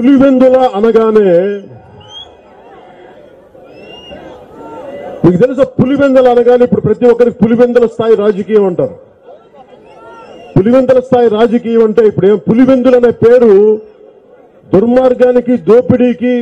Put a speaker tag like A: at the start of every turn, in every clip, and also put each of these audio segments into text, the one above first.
A: పులివెందుల అనగానే మీకు తెలుసా పులివెందుల అనగానే ఇప్పుడు ప్రతి ఒక్కరికి పులివెందుల స్థాయి రాజకీయం అంటారు పులివెందుల స్థాయి రాజకీయం అంటే ఇప్పుడు ఏం పులివెందులు అనే పేరు దుర్మార్గానికి దోపిడీకి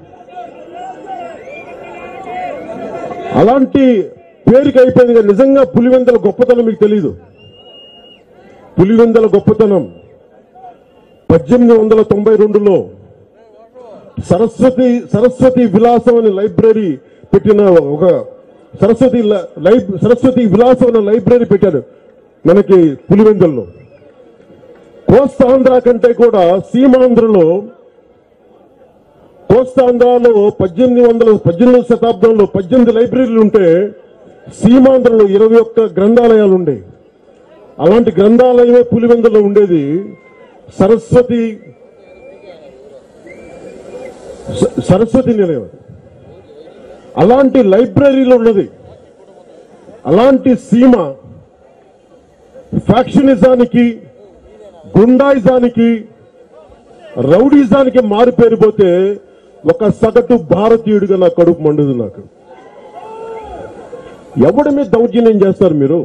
A: అలాంటి పేరుకి అయిపోయింది కానీ నిజంగా పులివెందుల గొప్పతనం మీకు తెలీదు పులివెందుల గొప్పతనం పద్దెనిమిది వందల తొంభై రెండులో సరస్వతి సరస్వతి విలాసం అనే లైబ్రరీ పెట్టిన ఒక సరస్వతి ల- లైబ్ సరస్వతి విలాసం అనే లైబ్రరీ పెట్టారు మనకి పులివెందుల్లో కోస్తాంధ్ర కంటే కూడా సీమాంధ్రలో కోస్తాంధ్రలో పద్దెనిమిది వందల పద్దెనిమిదవ శతాబ్దంలో పద్దెనిమిది లైబ్రరీలు ఉంటే సీమాంధ్రలో ఇరవై ఒక్క గ్రంథాలయాలు ఉండేవి అలాంటి గ్రంథాలయమే పులివెందులో ఉండేది సరస్వతి స- సరస్వతి నిలయం అది. అలాంటి లైబ్రరీలో ఉన్నది అలాంటి సీమ ఫ్యాక్షనిజానికి గుండాయిజానికి రౌడీజానికి మారు పేరిపోతే ఒక సగటు భారతీయుడిగా నా కడుపు మండుదు నాకు ఎవడి మీద దౌర్జన్యం చేస్తారు మీరు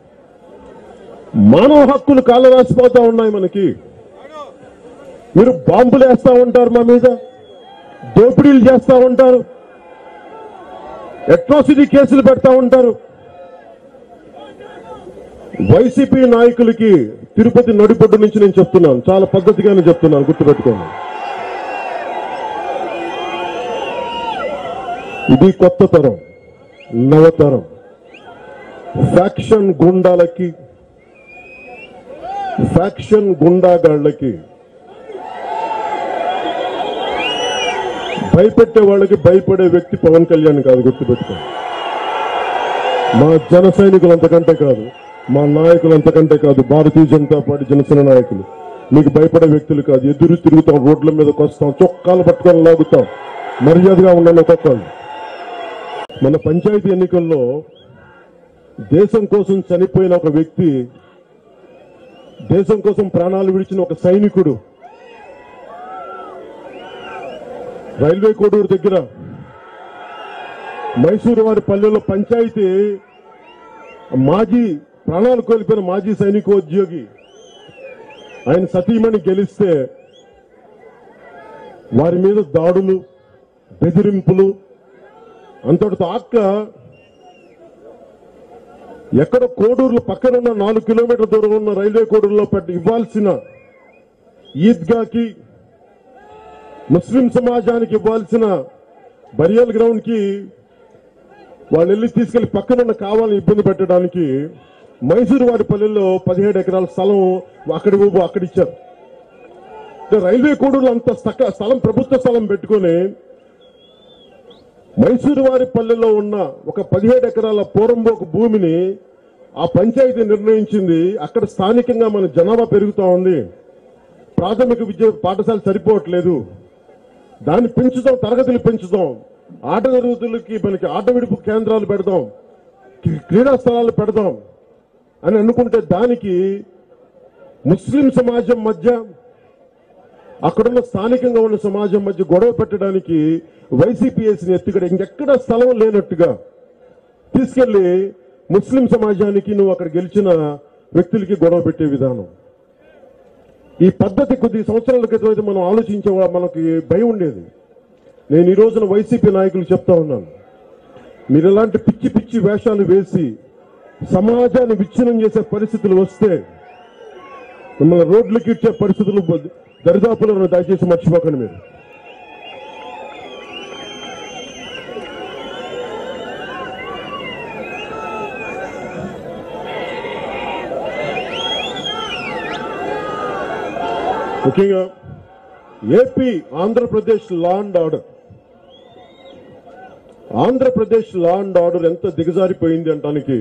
A: మానవ హక్కులు కాలరాసిపోతా ఉన్నాయి మనకి మీరు బాంబులు వేస్తా ఉంటారు మా మీద దోపిడీలు చేస్తా ఉంటారు అట్రాసిటీ కేసులు పెడతా ఉంటారు వైసీపీ నాయకులకి తిరుపతి నడిపొడ్డు నుంచి నేను చెప్తున్నాను చాలా పద్ధతిగానే చెప్తున్నాను గుర్తుపెట్టుకోండి ఇది కొత్త తరం నవతరం ఫ్యాక్షన్ గుండాలకి ఫ్యాక్షన్ గుండాగాళ్ళకి భయపెట్టే వాళ్ళకి భయపడే వ్యక్తి పవన్ కళ్యాణ్ కాదు గుర్తుపెట్టుకోండి మా జన సైనికులు అంతకంటే కాదు మా నాయకులు అంతకంటే కాదు భారతీయ జనతా పార్టీ జనసేన నాయకులు మీకు భయపడే వ్యక్తులు కాదు ఎదురు తిరుగుతాం రోడ్ల మీదకి వస్తాం చొక్కాలు పట్టుకొని లాగుతాం మర్యాదగా ఉండండి ఒక్కొక్కళ్ళు మన పంచాయతీ ఎన్నికల్లో దేశం కోసం చనిపోయిన ఒక వ్యక్తి దేశం కోసం ప్రాణాలు విడిచిన ఒక సైనికుడు రైల్వే కోడూరు దగ్గర మైసూరు వారి పల్లెలో పంచాయతీ మాజీ ప్రాణాలు కోల్పోయిన మాజీ సైనికోద్యోగి ఆయన సతీమణి గెలిస్తే వారి మీద దాడులు బెదిరింపులు అంతటితో అక్క ఎక్కడ కోడూరులో పక్కన ఉన్న నాలుగు కిలోమీటర్ల దూరం ఉన్న రైల్వే కోడూరులో పెట్టి ఇవ్వాల్సిన ఈద్గాకి ముస్లిం సమాజానికి ఇవ్వాల్సిన బరియల్ గ్రౌండ్ కి వాళ్ళు వెళ్ళి తీసుకెళ్లి పక్కనున్న కావాలని ఇబ్బంది పెట్టడానికి మైసూరు వారి పల్లెల్లో పదిహేడు ఎకరాల స్థలం అక్కడి ఊబు అక్కడ ఇచ్చారు అంటే రైల్వే కోడూరులో అంత స్థక- స్థలం ప్రభుత్వ స్థలం పెట్టుకొని మైసూరు వారి పల్లెలో ఉన్న ఒక పదిహేడు ఎకరాల పూరంబోకు భూమిని ఆ పంచాయతీ నిర్ణయించింది అక్కడ స్థానికంగా మన జనాభా పెరుగుతా ఉంది ప్రాథమిక విద్య పాఠశాల సరిపోవట్లేదు దాన్ని పెంచుతాం తరగతులు పెంచుతాం ఆట తరగతులకి మనకి ఆట విడుపు కేంద్రాలు పెడదాం క్రీ- క్రీడా స్థలాలు పెడదాం అని అనుకుంటే దానికి ముస్లిం సమాజం మధ్య అక్కడున్న స్థానికంగా ఉన్న సమాజం మధ్య గొడవ పెట్టడానికి వైసీపీ వేసిన ఎత్తుగడ ఇంకెక్కడ స్థలం లేనట్టుగా తీసుకెళ్లి ముస్లిం సమాజానికి నువ్వు అక్కడ గెలిచిన వ్యక్తులకి గొడవ పెట్టే విధానం ఈ పద్ధతి కొద్ది సంవత్సరాల క్రితం అయితే మనం ఆలోచించే వా- మనకి భయం ఉండేది నేను ఈ రోజున వైసీపీ నాయకులు చెప్తా ఉన్నాను మీరు ఇలాంటి పిచ్చి పిచ్చి వేషాలు వేసి సమాజాన్ని విచ్ఛిన్నం చేసే పరిస్థితులు వస్తే మిమ్మల్ని రోడ్లకి ఇచ్చే పరిస్థితులు బ- దరిదాపులను దయచేసి మర్చిపోకండి మీరు ముఖ్యంగా AP Andhra Pradesh law and order Andhra Pradesh law and order ఎంత దిగజారిపోయింది అంటానికి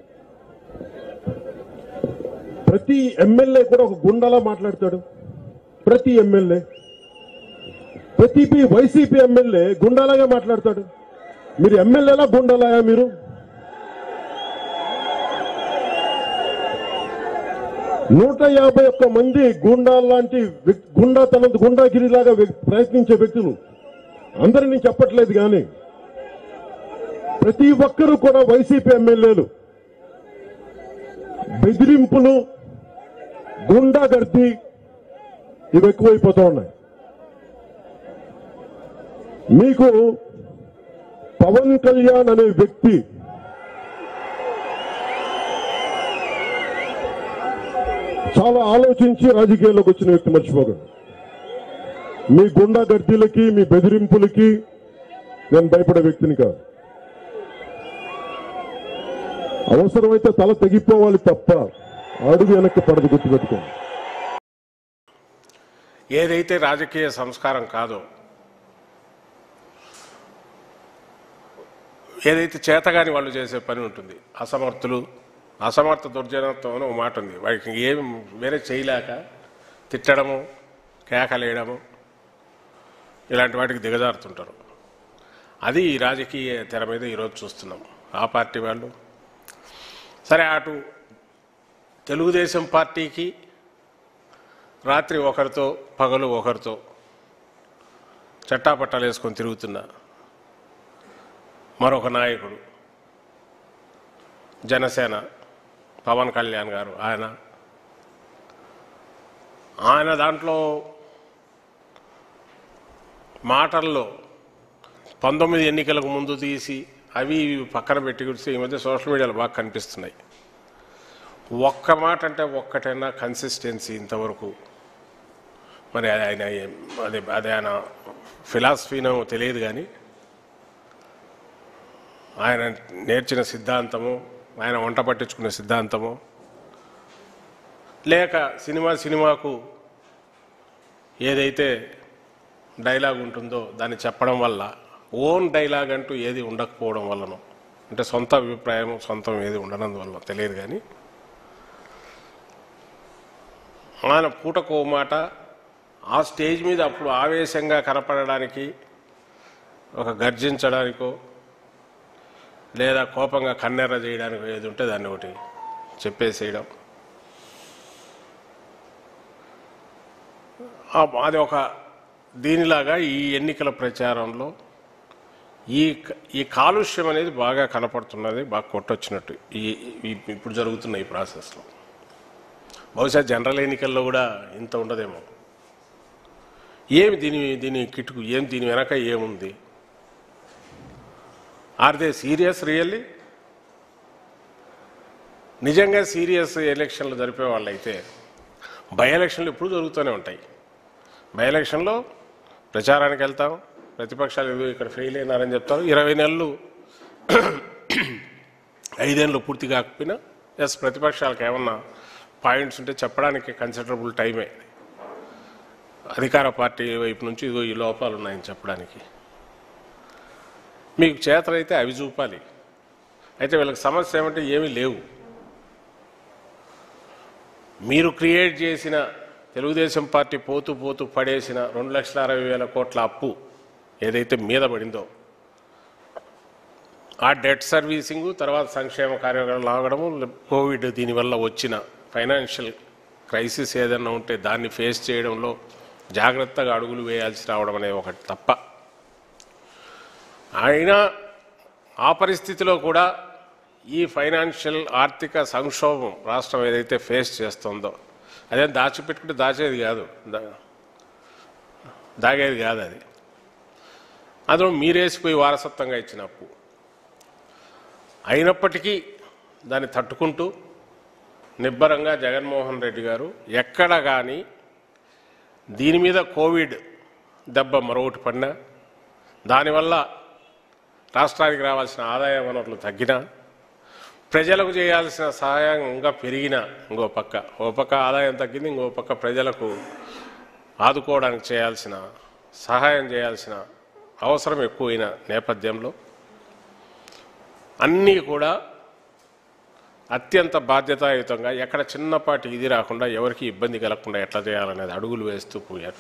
A: ప్రతి ఎమ్మెల్యే కూడా ఒక గుండాలా మాట్లాడతాడు ప్రతి ఎమ్మెల్యే ప్రతి పి- వైసీపీ ఎమ్మెల్యే గుండాలాగా మాట్లాడతాడు మీరు ఎమ్మెల్యేలా గుండాలాయా మీరు నూట యాభై ఒక్క మంది గుండాల్లాంటి వ్యక్- గుండాతనం గుండాగిరిలాగా వ్యక్- ప్రయత్నించే వ్యక్తులు అందరినీ నేను చెప్పట్లేదు కానీ ప్రతి ఒక్కరూ కూడా వైసీపీ ఎమ్మెల్యేలు బెదిరింపులు గుండాగర్ది ఇవి ఎక్కువైపోతూ ఉన్నాయి మీకు పవన్ కళ్యాణ్ అనే వ్యక్తి చాలా ఆలోచించి రాజకీయాల్లోకి వచ్చిన వ్యక్తి మర్చిపోకండి మీ గుండా గర్దీలకి మీ బెదిరింపులకి నేను భయపడే వ్యక్తిని కాదు అవసరమైతే తల తెగిపోవాలి తప్ప అడుగు వెనక్కి పడదు గుర్తుపెట్టుకోండి
B: ఏదైతే రాజకీయ సంస్కారం కాదో ఏదైతే చేతగాని వాళ్ళు చేసే పని ఉంటుంది అసమర్థులు అసమర్థ దుర్జనత్వం అని ఒక మాట ఉంది వాడికి ఏం వేరే చేయలేక తిట్టడము కేకలేయడము ఇలాంటి వాటికి దిగజారుతుంటారు అది ఈ రాజకీయ తెర మీద ఈరోజు చూస్తున్నాం ఆ పార్టీ వాళ్ళు సరే అటు తెలుగుదేశం పార్టీకి రాత్రి ఒకరితో పగలు ఒకరితో చట్టాపట్టాలు వేసుకొని తిరుగుతున్న మరొక నాయకుడు జనసేన పవన్ కళ్యాణ్ గారు ఆయన ఆయన దాంట్లో మాటల్లో పంతొమ్మిది ఎన్నికలకు ముందు తీసి అవి ఇవి పక్కన పెట్టి చూస్తే ఈ మధ్య సోషల్ మీడియాలో బాగా కనిపిస్తున్నాయి ఒక్క మాట అంటే ఒక్కటైనా కన్సిస్టెన్సీ ఇంతవరకు మరి ఆయన ఏం- అదే అదే ఆయన ఫిలాసఫీనో తెలియదు కానీ ఆయన నేర్చిన సిద్ధాంతము ఆయన వంట పట్టించుకునే సిద్ధాంతము లేక సినిమా సినిమాకు ఏదైతే డైలాగ్ ఉంటుందో దాన్ని చెప్పడం వల్ల ఓన్ డైలాగ్ అంటూ ఏది ఉండకపోవడం వల్లనో అంటే సొంత అభిప్రాయం సొంతం ఏది ఉండనందువల్ల తెలియదు కానీ ఆయన పూటకో మాట ఆ స్టేజ్ మీద అప్పుడు ఆవేశంగా కనపడడానికి ఒక గర్జించడానికో లేదా కోపంగా కన్నెర్ర చేయడానికి ఏది ఉంటే దాన్ని ఒకటి చెప్పేసేయడం ఆ- అది ఒక దీనిలాగా ఈ ఎన్నికల ప్రచారంలో ఈ క- ఈ కాలుష్యం అనేది బాగా కనపడుతున్నది బాగా కొట్టొచ్చినట్టు ఈ ఈ- ఇప్పుడు జరుగుతున్న ఈ ప్రాసెస్లో బహుశా జనరల్ ఎన్నికల్లో కూడా ఇంత ఉండదేమో ఏమి దీని దీని కిటుకు ఏం దీని వెనక ఏముంది ఆర్ దే సీరియస్ రియల్లీ నిజంగా సీరియస్ ఎలక్షన్లు జరిపే వాళ్ళైతే బై ఎలక్షన్లు ఎప్పుడు జరుగుతూనే ఉంటాయి బై ఎలక్షన్లో ప్రచారానికి వెళ్తాం ప్రతిపక్షాలు ఏదో ఇక్కడ ఫెయిల్ అయినారని చెప్తారు ఇరవై నెలలు ఐదేళ్ళు పూర్తి కాకపోయినా ఎస్ ప్రతిపక్షాలకు ఏమన్నా పాయింట్స్ ఉంటే చెప్పడానికి కన్సిడరబుల్ టైమే అధికార పార్టీ వైపు నుంచి ఇదిగో ఈ లోపాలు ఉన్నాయని చెప్పడానికి మీకు చేతలైతే అవి చూపాలి అయితే వీళ్ళకి సమస్య ఏమంటే ఏమీ లేవు మీరు క్రియేట్ చేసిన తెలుగుదేశం పార్టీ పోతూ పోతూ పడేసిన రెండు లక్షల అరవై వేల కోట్ల అప్పు ఏదైతే మీద పడిందో ఆ డెట్ సర్వీసింగు తర్వాత సంక్షేమ కార్యక్రమాలు ఆగడము కోవిడ్ దీనివల్ల వచ్చిన ఫైనాన్షియల్ క్రైసిస్ ఏదైనా ఉంటే దాన్ని ఫేస్ చేయడంలో జాగ్రత్తగా అడుగులు వేయాల్సి రావడం అనేది ఒకటి తప్ప అయినా ఆ పరిస్థితిలో కూడా ఈ ఫైనాన్షియల్ ఆర్థిక సంక్షోభం రాష్ట్రం ఏదైతే ఫేస్ చేస్తుందో అదే దాచిపెట్టుకుంటే దాచేది కాదు దా- దాగేది కాదు అది అందులో మీరేసిపోయి వారసత్వంగా ఇచ్చిన అప్పు అయినప్పటికీ దాన్ని తట్టుకుంటూ నిబ్బరంగా జగన్మోహన్ రెడ్డి గారు ఎక్కడ కానీ దీని మీద కోవిడ్ దెబ్బ మరొకటి పడినా దానివల్ల రాష్ట్రానికి రావాల్సిన ఆదాయ వనరులు తగ్గినా ప్రజలకు చేయాల్సిన సహాయం ఇంకా పెరిగినా ఇంకో పక్క ఓ పక్క ఆదాయం తగ్గింది ఇంకో పక్క ప్రజలకు ఆదుకోవడానికి చేయాల్సిన సహాయం చేయాల్సిన అవసరం ఎక్కువైన నేపథ్యంలో అన్నీ కూడా అత్యంత బాధ్యతాయుతంగా ఎక్కడ చిన్నపాటి ఇది రాకుండా ఎవరికి ఇబ్బంది కలగకుండా ఎట్లా చేయాలనేది అడుగులు వేస్తూ పోయారు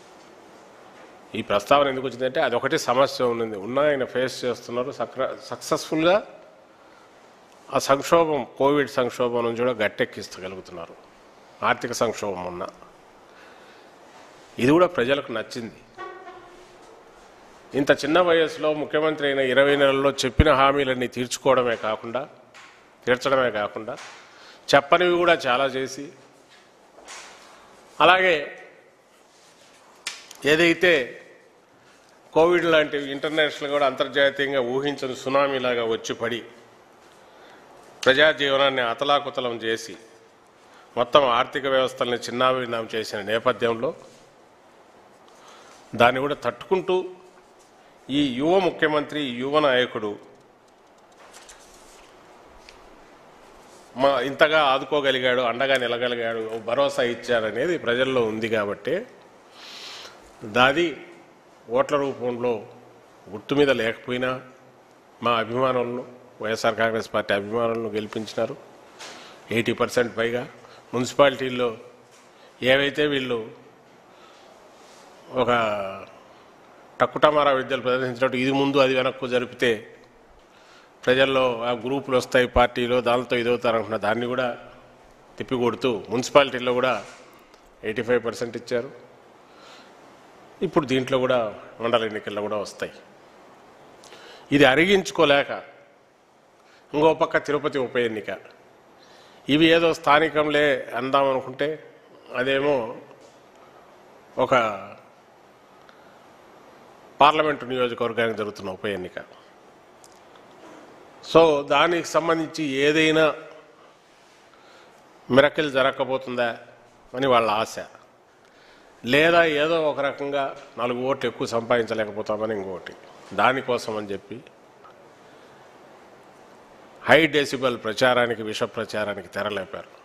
B: ఈ ప్రస్తావన ఎందుకు వచ్చిందంటే అదొకటి సమస్య ఉన్నది ఉన్న ఆయన ఫేస్ చేస్తున్నారు సక్ర సక్సెస్ఫుల్గా ఆ సంక్షోభం కోవిడ్ సంక్షోభం నుంచి కూడా గట్టెక్కిస్తగలుగుతున్నారు ఆర్థిక సంక్షోభం ఉన్న ఇది కూడా ప్రజలకు నచ్చింది ఇంత చిన్న వయసులో ముఖ్యమంత్రి అయిన ఇరవై నెలల్లో చెప్పిన హామీలన్నీ తీర్చుకోవడమే కాకుండా తీర్చడమే కాకుండా చెప్పనివి కూడా చాలా చేసి అలాగే ఏదైతే కోవిడ్ లాంటి ఇంటర్నేషనల్ కూడా అంతర్జాతీయంగా ఊహించని సునామీలాగా వచ్చి పడి ప్రజా జీవనాన్ని అతలాకుతలం చేసి మొత్తం ఆర్థిక వ్యవస్థల్ని చిన్నాభిన్నం చేసిన నేపథ్యంలో దాన్ని కూడా తట్టుకుంటూ ఈ యువ ముఖ్యమంత్రి ఈ యువ నాయకుడు మా ఇంతగా ఆదుకోగలిగాడు అండగా నిలగలిగాడు భరోసా ఇచ్చారనేది ప్రజల్లో ఉంది కాబట్టి దాది ఓట్ల రూపంలో గుర్తు మీద లేకపోయినా మా అభిమానులను వైఎస్ఆర్ కాంగ్రెస్ పార్టీ అభిమానులను గెలిపించినారు ఎయిటీ పర్సెంట్ పైగా మున్సిపాలిటీల్లో ఏవైతే వీళ్ళు ఒక టక్కుటమారా విద్యలు ప్రదర్శించినట్టు ఇది ముందు అది వెనక్కు జరిపితే ప్రజల్లో ఆ గ్రూపులు వస్తాయి పార్టీలో దానితో ఇదవుతారు అనుకున్న దాన్ని కూడా తిప్పికొడుతూ మున్సిపాలిటీల్లో కూడా ఎయిటీ ఫైవ్ పర్సెంట్ ఇచ్చారు ఇప్పుడు దీంట్లో కూడా మండల ఎన్నికల్లో కూడా వస్తాయి ఇది అరిగించుకోలేక ఇంకో పక్క తిరుపతి ఉప ఎన్నిక ఇవి ఏదో స్థానికంలే అందాం అనుకుంటే అదేమో ఒక పార్లమెంటు నియోజకవర్గానికి జరుగుతున్న ఉప ఎన్నిక సో దానికి సంబంధించి ఏదైనా మిరకిల్ జరగకపోతుందా అని వాళ్ళ ఆశ లేదా ఏదో ఒక రకంగా నాలుగు ఓట్లు ఎక్కువ సంపాదించలేకపోతామని ఇంకోటి దానికోసం అని చెప్పి హై డెసిబల్ ప్రచారానికి విష ప్రచారానికి తెరలేపారు